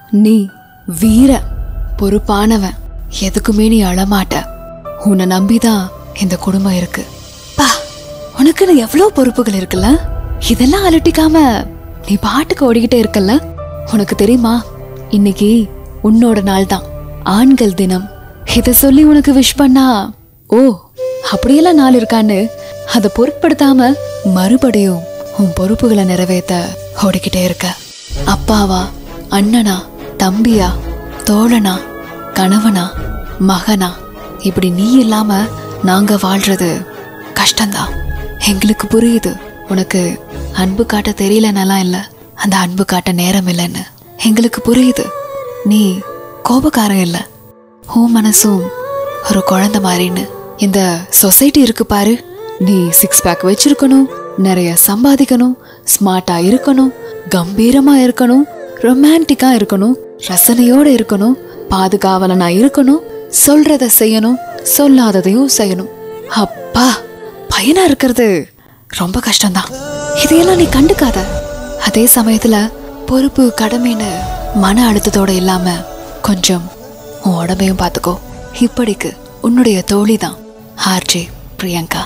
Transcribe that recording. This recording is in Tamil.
நீ வீர பொறுப்பானவன் எதுக்குமே நீ அழமாட்ட உன்னை நம்பிதான் இந்த குடும்பம் இருக்கு பா உனக்குன்னு எவ்வளோ பொறுப்புகள் இருக்குல்ல இதெல்லாம் அலட்டிக்காம நீ பாட்டுக்கு ஓடிக்கிட்டே இருக்கல்ல உனக்கு தெரியுமா இன்னைக்கு உன்னோட நாள் தான் ஆண்கள் தினம் இத சொல்லி உனக்கு விஷ் பண்ணா ஓ அப்படியெல்லாம் நாள் இருக்கான்னு அதை பொருட்படுத்தாம மறுபடியும் உன் பொறுப்புகளை நிறைவேத்த ஓடிக்கிட்டே இருக்க அப்பாவா அண்ணனா தம்பியா தோழனா கணவனா மகனா இப்படி நீ இல்லாம நாங்க வாழ்றது கஷ்டம்தான் எங்களுக்கு புரியுது உனக்கு அன்பு காட்ட தெரியலன்னெல்லாம் இல்ல அந்த அன்பு காட்ட நேரம் இல்லைன்னு எங்களுக்கு புரியுது நீ கோபக்காரன் இல்ல உன் மனசும் ஒரு குழந்தை மாதிரின்னு இந்த சொசைட்டி இருக்கு பாரு நீ சிக்ஸ் பேக் வச்சிருக்கணும் நிறைய சம்பாதிக்கணும் ஸ்மார்ட்டா இருக்கணும் கம்பீரமா இருக்கணும் ரொமான்டிக்கா இருக்கணும் ரசனையோட இருக்கணும் பாதுகாவலனா இருக்கணும் சொல்றத செய்யணும் சொல்லாததையும் செய்யணும் அப்பா பையனா இருக்கிறது ரொம்ப கஷ்டம்தான் இதையெல்லாம் நீ கண்டுக்காத அதே சமயத்துல பொறுப்பு கடமைன்னு மன அழுத்தத்தோட இல்லாம கொஞ்சம் உன் உடம்பையும் பார்த்துக்கோ இப்படிக்கு உன்னுடைய தோழி தான் ஆர்ஜே பிரியங்கா